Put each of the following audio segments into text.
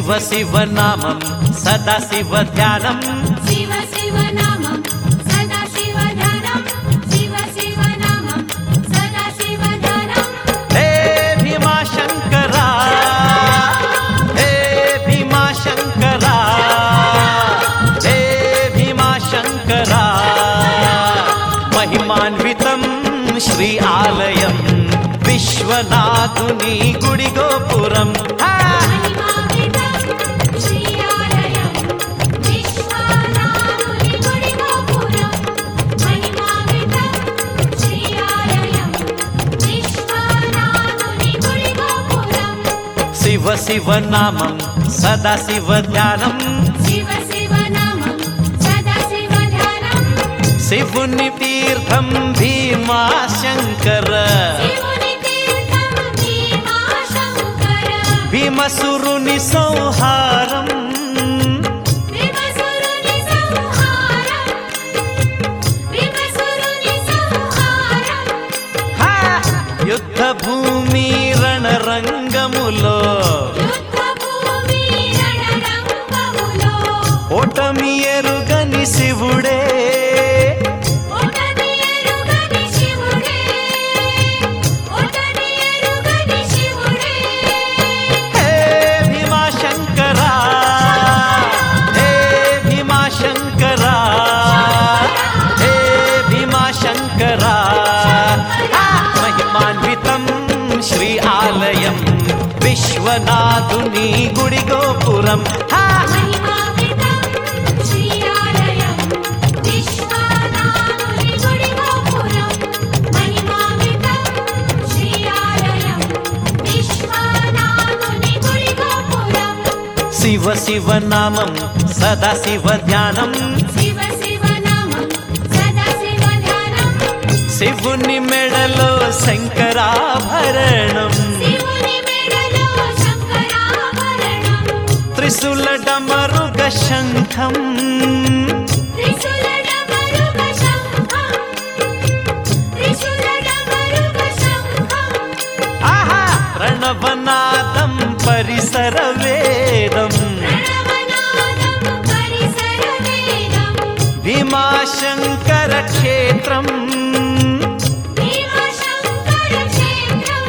శివ శివ నామం సదా శివ ధ్యానం శివ శివ నామం సదా శివ ధ్యానం శివ శివ నామం సదా శివ ధ్యానం హే భీమా శంకరా హే భీమా శంకరా హే భీమా శంకరా మహిమాన్వితం శ్రీ ఆలయం విశ్వనాథుని గుడి గోపురం హా! మహిమాన్వితం శ్రీ ఆలయం విశ్వనాథుని గుడి గోపురం మహిమాన్వితం శ్రీ ఆలయం విశ్వనాథుని గుడి గోపురం శివ శివ నామం సదా శివ ధ్యానం శివ శివ నామం సదా శివ ధ్యానం శివుని తీర్థం భీమా శంకర శివుని తీర్థం భీమా శంకర భీమసురుని సంహారం విమసురుని సంహారం విమసురుని సంహారం హా! యుద్ధ భూమి రణరంగములో యుద్ధ భూమి రణరంగములో ఓటమి ఎరుగని శివుడే ఓటమి ఎరుగని శివుడే ఓటమి ఎరుగని శివుడే హే భీమా శంకర హే భీమా శంకర హే భీమా శంకర హా! మహిమాన్వితం శ్రీ ఆలయం విశ్వనాథుని గుడి గోపురం హా! మహిమాన్వితం శ్రీ ఆలయం విశ్వనాథుని గుడి గోపురం మహిమాన్వితం శ్రీ ఆలయం విశ్వనాథుని గుడి గోపురం శివ శివ నామం సదా శివ ధ్యానం శివ శివ నామం సదా శివ ధ్యానం శివుని మెడలో శంకరాభరణం శివుని మెడలో శంకరాభరణం త్రిశూల డమరుగ శంఖం త్రిశూల డమరుక శంఖం త్రిశూల డమరుక శంఖం ఆహా ప్రణవనాదం పరిసర వేదం ప్రణవనాదం పరిసర వేదం భీమాశంకర క్షేత్రం భీమశంకర క్షేత్రం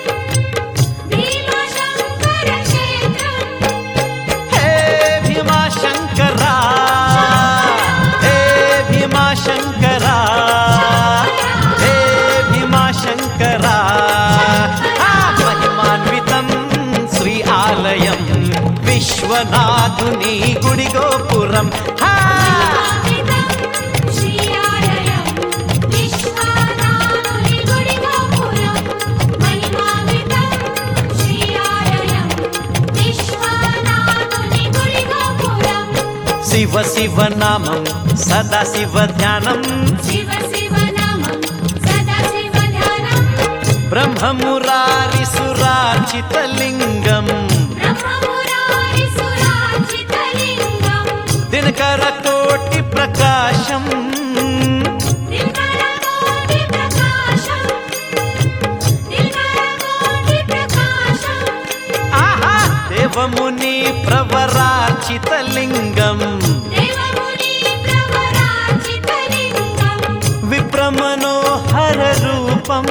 భీమశంకర క్షేత్రం హే భీమాశంకర హే భీమాశంకర హే భీమాశంకర ఆ మహిమాన్వితం శ్రీ ఆలయం విశ్వనాథుని గుడి గోపురం హా మహిమాన్వితం శ్రీ ఆలయం విశ్వనాథుని గుడి గోపురం మహిమాన్వితం శ్రీ ఆలయం విశ్వనాథుని గుడి గోపురం శివ శివ నామం సదా శివ ధ్యానం శివ శివ నామం సదా శివ ధ్యానం బ్రహ్మమురారి సురార్చిత లింగం బ్రహ్మమురారి సురార్చితలింగం దినకర కోటి ప్రకాశం దినకరకోటి ప్రకాశం దినకరకోటి ప్రకాశం ఆహా దేవముని ప్రవరార్చిత లింగం దేవముని ప్రవరార్చితలింగం విప్రమనోహర రూపం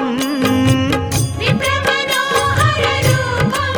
విప్రమనోహర రూపం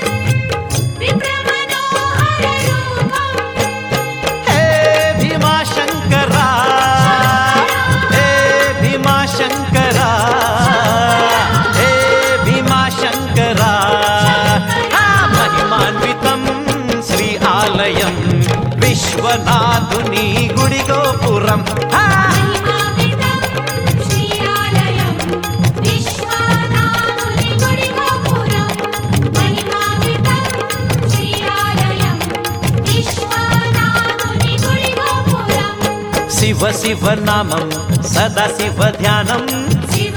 విప్రమనోహర రూపం హే భీమాశంకర హే భీమాశంకర హే భీమాశంకర ఆ మహిమాన్వితం శ్రీ ఆలయం విశ్వనాథుని గుడి గోపురం హా! మహిమాన్వితం శ్రీ ఆలయం విశ్వనాథుని గుడి గోపురం మహిమాన్వితం శ్రీ ఆలయం విశ్వనాథుని గుడి గోపురం శివ శివ నామం సదా శివ ధ్యానం శివ